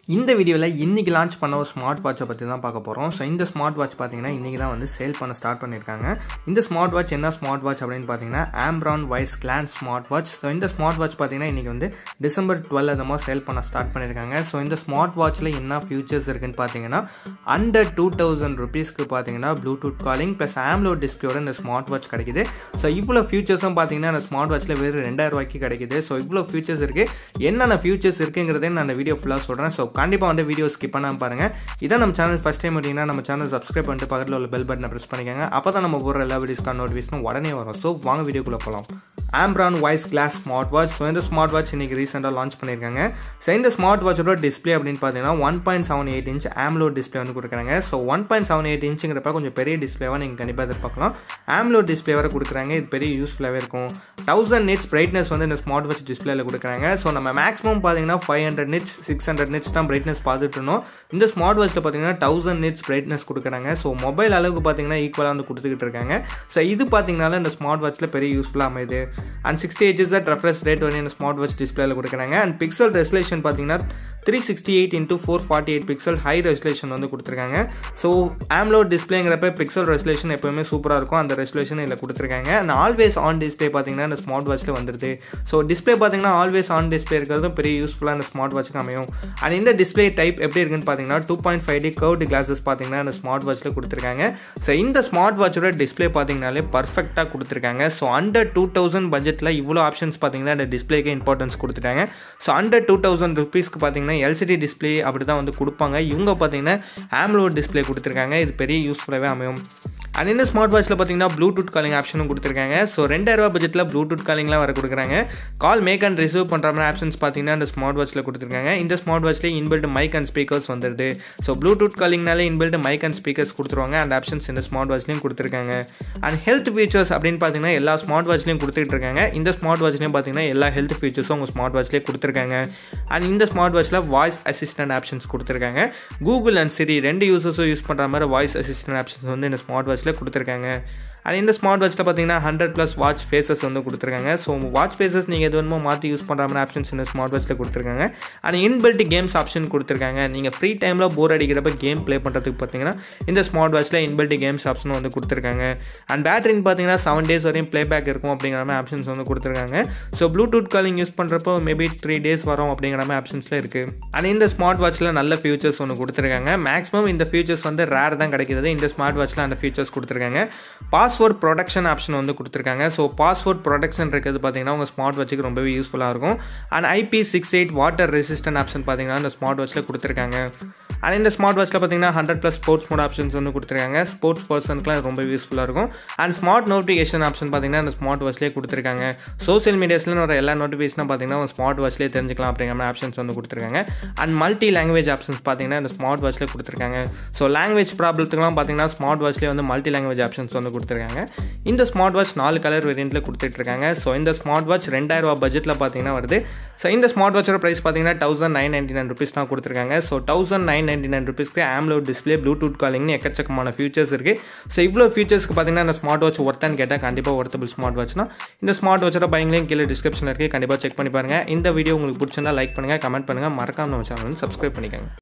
இந்த வீடியோவில் இன்றைக்கி லான்ச் பண்ண ஒரு ஸ்மார்ட் வாட்சை பற்றி தான் பார்க்க போகிறோம் ஸோ இந்த ஸ்மார்ட் வாட்ச் பார்த்தீங்கன்னா இன்றைக்கி தான் வந்து சேல் பண்ண ஸ்டார்ட் பண்ணியிருக்காங்க இந்த ஸ்மார்ட் வாட்ச் என்ன ஸ்மார்ட் வாட்ச் அப்படின்னு பார்த்தீங்கன்னா Ambrane Wise Glam smart watch so இந்த ஸ்மார்ட் வாட்ச் பார்த்தீங்கன்னா இன்றைக்கி வந்து டிசம்பர் டுவெல் அந்த மாதிரி சேல் பண்ண ஸ்டார்ட் பண்ணியிருக்காங்க ஸோ இந்த ஸ்மார்ட் வாட்ச்சில் என்ன ஃபியூச்சர்ஸ் இருக்குன்னு பார்த்தீங்கன்னா அண்டர் டூ தௌசண்ட் ருபீஸ்க்கு பார்த்தீங்கன்னா ப்ளூடூத் காலிங் ப்ளஸ் ஆம்லோ டிஸ்பிளேயோட இந்த ஸ்மார்ட் வாட்ச் கிடைக்குது ஸோ இவ்வளோ ஃபியூச்சர்ஸும் பார்த்தீங்கன்னா இந்த ஸ்மார்ட் வாட்ச்சில் வெறும் ரெண்டாயிரம் ரூபாய்க்கு கிடைக்குது ஸோ இவ்வளோ ஃபியூச்சர்ஸ் இருக்குது என்னென்ன ஃபியூச்சர்ஸ் இருக்குங்கிறதே நான் அந்த வீடியோ ஃபுல்லாக சொல்கிறேன் ஸோ கண்டிப்பாக வந்து வீடியோ ஸ்கிப் பண்ணாமல் பாருங்கள் இதான் நம்ம சேனல் ஃபஸ்ட் டைம் பார்த்தீங்கன்னா நம்ம சேனல் சப்ஸ்கிரைப் பண்ணிட்டு பக்கத்தில் உள்ள பெல் பட்டனை ப்ரெஸ் பண்ணிக்கோங்க அப்போ தான் நம்ம போடுற எல்லா வீடியோஸ்க்கான நோட்டிஃபிகேஷனும் உடனே வரும் ஸோ வாங்க வீடியோக்குள்ளே போகலாம் Ambrane Wise Glam smart watch so இந்த ஸ்மார்ட் வாட்ச் இன்னைக்கு ரீசெண்டாக லான்ச் பண்ணியிருக்காங்க ஸோ இந்த ஸ்மார்ட் வாட்சோட டிஸ்பிளே அப்படின்னு பார்த்தீங்கன்னா one point seven eight inch AMOLED display வந்து கொடுக்குறாங்க so one point seven eight இன்ச்சுங்கிறப்ப கொஞ்சம் பெரிய டிஸ்பிளேவாக நீங்கள் கண்டிப்பாக எதிர்பார்க்கலாம் ஆம்லோ டிஸ்பிளே வர கொடுக்குறாங்க இது பெரிய யூஸ்ஃபுல்லாகவே இருக்கும் தௌசண்ட் நிட்ஸ் பிரைட்னஸ் வந்து இந்த ஸ்மார்ட் வாட்ச் டிஸ்பிளேல கொடுக்குறாங்க ஸோ நம்ம மேக்ஸிமம் பார்த்தீங்கன்னா five hundred nits six hundred nits தான் பிரைட்னஸ் பார்த்துட்டு இருந்தோம் இந்த ஸ்மார்ட் வாட்ச்சில் பார்த்தீங்கன்னா தௌசண்ட் நிட்ஸ் பிரைட்னஸ் கொடுக்குறாங்க ஸோ மொபைல் அளவுக்கு பார்த்தீங்கன்னா ஈக்குவலாக வந்து கொடுத்துக்கிட்டு இருக்காங்க ஸோ இது பார்த்தீங்கனால இந்த ஸ்மார்ட் வாட்ச்சில் பெரிய யூஸ்ஃபுல்லாக அமையுது and sixty Hz refresh rate வந்து இந்த ஸ்மார்ட் வாட்ச் டிஸ்பிளேல கொடுக்குறாங்க அண்ட் பிக்சல் ரெசலேஷன் பார்த்தீங்கன்னா three sixty eight into four forty eight pixel high resolution வந்து கொடுத்துருக்காங்க ஸோ ஆம்லோ டிஸ்பிளேங்கிறப்ப பிக்சல் ரெசலேஷன் எப்போயுமே சூப்பராக இருக்கும் அந்த ரெசலேஷன் இதில் கொடுத்துருக்காங்க அண்ட் ஆல்வேஸ் ஆன் டிஸ்பிளே பார்த்தீங்கன்னா இந்த ஸ்மார்ட் வாட்ச்சில் வந்துருது ஸோ டிஸ்பிளே பார்த்தீங்கன்னா ஆல்வேஸ் ஆன் டிஸ்பிளே இருக்கிறதும் பெரிய யூஸ்ஃபுல்லாக இந்த ஸ்மார்ட் வாட்ச்சுக்கு அமையும் அண்ட் இந்த டிஸ்பிளே டைப் எப்படி இருக்குன்னு பார்த்தீங்கன்னா two point five D curved glasses பார்த்தீங்கன்னா இந்த ஸ்மார்ட் வாட்ச்சில் கொடுத்துருக்காங்க ஸோ இந்த ஸ்மார்ட் வாட்சோட டிஸ்பிளே பார்த்தீங்கனாலே பர்ஃபெக்டாக கொடுத்துருக்காங்க ஸோ அண்டர் டூ தௌசண்ட் பட்ஜெட்டில் இவ்வளோ ஆப்ஷன்ஸ் பார்த்தீங்கன்னா இந்த டிஸ்பிளேக்கு இம்பார்ட்டன்ஸ் கொடுத்துட்டாங்க ஸோ அண்டர் டூ தௌசண்ட் ருபீஸ்க்கு பார்த்தீங்கன்னா எல்சிடி டிஸ்பிளே அப்படி தான் வந்து கொடுப்பாங்க இவங்க பார்த்தீங்கன்னா ஆம்லோ டிஸ்பிளே கொடுத்துருக்காங்க இது பெரிய யூஸ்ஃபுல்லாகவே அமையும் அண்ட் இந்த ஸ்மார்ட் வாட்ச்சில் பார்த்தீங்கன்னா ப்ளூடூத் காலிங் ஆப்ஷனும் கொடுத்துருக்காங்க ஸோ ரெண்டாயிரரூபா பட்ஜெட்டில் ப்ளூடூத் காலிங்லாம் வர கொடுக்குறாங்க கால் மேக் அண்ட் ரிசீவ் பண்ணுற மாதிரி ஆப்ஷன்ஸ் பார்த்தீங்கன்னா இந்த ஸ்மார்ட் வாட்ச்சில் கொடுத்துருக்காங்க இந்த ஸ்மார்ட் வாட்ச்லேயே இன்பில்ட் மைக் அண்ட் ஸ்பீக்கர்ஸ் வந்துடுது ஸோ ப்ளூடூத் காலிங்னாலே இன்பில்ட் மைக் அண்ட் ஸ்பீக்கர்ஸ் கொடுத்துருவாங்க அந்த ஆப்ஷன்ஸ் இந்த ஸ்மார்ட் வாட்ச்லையும் கொடுத்துருக்காங்க அண்ட் ஹெல்த் ஃபீச்சர்ஸ் அப்படின்னு பார்த்தீங்கன்னா எல்லா ஸ்மார்ட் வாட்ச்லையும் கொடுத்துட்டு இருக்காங்க இந்த ஸ்மார்ட் வாட்ச்லையும் பார்த்தீங்கன்னா எல்லா ஹெல்த் ஃபீச்சர்ஸும் உங்கள் ஸ்மார்ட் வாட்ச்லேயே கொடுத்துருக்காங்க அண்ட் இந்த ஸ்மார்ட் வாட்ச்சில் வாய்ஸ் அசிஸ்டன்ட் ஆப்ஷன்ஸ் கொடுத்துருக்காங்க கூகுள் அண்ட் சிரி ரெண்டு யூசர்ஸும் யூஸ் பண்ணுற மாதிரி வாய்ஸ் அசிஸ்டன்ட் ஆப்ஷன்ஸ் வந்து இந்த ஸ்மார்ட் வாட்ச்சில் கொடுத்துருக்காங்க அண்ட் இந்த ஸ்மார்ட் வாட்ச்சில் பார்த்தீங்கன்னா ஹண்ட்ரட் ப்ளஸ் வாட்ச் ஃபேஸஸ் வந்து கொடுத்துருக்காங்க ஸோ வாட்ச் ஃபேஸஸ் நீங்கள் எது வேணுமோ மாற்றி யூஸ் பண்ணுற மாதிரி ஆப்ஷன்ஸ் இந்த ஸ்மார்ட் வாட்ச்சில் கொடுத்துருக்காங்க அண்ட் இன்பில்ட் கேம்ஸ் ஆப்ஷன் கொடுத்துருக்காங்க நீங்கள் ஃப்ரீ டைமில் போர் அடிக்கிறப்ப கேம் ப்ளே பண்ணுறதுக்கு பார்த்தீங்கன்னா இந்த ஸ்மார்ட் வாட்ச்சில் இன்பில்ட் கேம்ஸ் ஆப்ஷனும் வந்து கொடுத்துருக்காங்க அண்ட் பேட்டரின்னு பார்த்தீங்கன்னா செவன் டேஸ் வரையும் ப்ளே பேக் இருக்கும் அப்படிங்கிற மாதிரி ஆப்ஷன்ஸ் வந்து கொடுத்துருக்காங்க ஸோ ப்ளூடூத் காலிங் யூஸ் பண்ணுறப்போ மேபி த்ரீ டேஸ் வரும் அப்படிங்கிற மாதிரி ஆப்ஷன்ஸில் இருக்குது அண்ட் இந்த ஸ்மார்ட் வாட்ச்சில் நல்ல ஃபியூச்சர்ஸ் ஒன்று கொடுத்துருக்காங்க மேக்ஸிமம் இந்த ஃபியூச்சர்ஸ் வந்து ரேர் தான் கிடைக்கிறது இந்த ஸ்மார்ட் வாட்ச்சில் அந்த ஃபியூச்சர்ஸ் கொடுத்துருக்காங்க பாஸ்வேர்ட் ப்ரொடக்ஷன் ஆப்ஷன் வந்து கொடுத்துருக்காங்க ஸோ பாஸ்வேர்ட் ப்ரொடக்ஷன் இருக்கிறது பார்த்தீங்கன்னா உங்கள் ஸ்மார்ட் வாட்சுக்கு ரொம்பவே யூஸ்ஃபுல்லாக இருக்கும் and IP six eight water resistant option பார்த்தீங்கன்னா இந்த ஸ்மார்ட் வாட்சில் கொடுத்துருக்காங்க அண்ட் இந்த ஸ்மார்ட் வாட்சில் பார்த்தீங்கன்னா hundred plus sports mode options வந்து கொடுத்துருக்காங்க ஸ்போர்ட்ஸ் பர்சனுக்குலாம் ரொம்ப யூஸ்ஃபுல்லாக இருக்கும் அண்ட் ஸ்மார்ட் நோட்டிஃபிகேஷன் ஆப்ஷன் பார்த்தீங்கன்னா இந்த ஸ்மார்ட் வாட்ச்லேயே கொடுத்துருக்காங்க சோசியல் மீடியாஸில் வர எல்லா நோட்டிஃபிகேஷனும் பார்த்தீங்கன்னா உங்கள் ஸ்மார்ட் வாட்ச்லேயே தெரிஞ்சுக்கலாம் அப்படிங்கிற மாதிரி ஆப்ஷன்ஸ் வந்து கொடுத்துருக்காங்க அண்ட் மல்டி லாங்குவேஜ் ஆப்ஷன்ஸ் பார்த்தீங்கன்னா இந்த ஸ்மார்ட் வாட்ச்சில் கொடுத்துருக்காங்க ஸோ லாங்குவேஜ் ப்ராப்ளத்துக்குலாம் பார்த்தீங்கன்னா ஸ்மார்ட் வாட்ச்லேயே வந்து மல்டி லாங்குவேஜ் ஆப்ஷன்ஸ் வந்து கொடுத்துருக்காங்க இந்த ஸ்மார்ட் வாட்ச் நாலு கலர் வேரியண்ட்டில் கொடுத்துட்ருக்காங்க ஸோ இந்த ஸ்மார்ட் வாட்ச் ரெண்டாயிரரூபா பட்ஜெட்டில் பார்த்தீங்கன்னா வருது ஸோ இந்த ஸ்மார்ட் வாட்சோட ப்ரைஸ் பார்த்தீங்கன்னா thousand nine ninety nine rupees தான் கொடுத்துருக்காங்க so thousand nine ninety nine ருபீஸ்க்கு ஆம்லோ டிஸ்பிளே ப்ளூடூத் காலிங்னு எக்கச்சக்கமான ஃபியூச்சர்ஸ் இருக்குது ஸோ இவ்வளோ ஃபியூச்சர்ஸ்க்கு பார்த்தீங்கன்னா இந்த ஸ்மார்ட் வாட்ச் ஒர்த்தான்னு கேட்டால் கண்டிப்பாக ஒர்த்தபிள் ஸ்மார்ட் வாட்ச்னா இந்த ஸ்மார்ட் வாட்சோட பயங்களையும் கீழே டிஸ்கிரிப்ஷனில் இருக்குது கண்டிப்பாக செக் பண்ணி பாருங்கள் இந்த வீடியோ உங்களுக்கு பிடிச்சிருந்தா லைக் பண்ணுங்கள் கமெண்ட் பண்ணுங்கள் மறக்காம நம்ம சேனல் வந்து சப்ஸ்கிரைப் பண்ணிக்கோங்க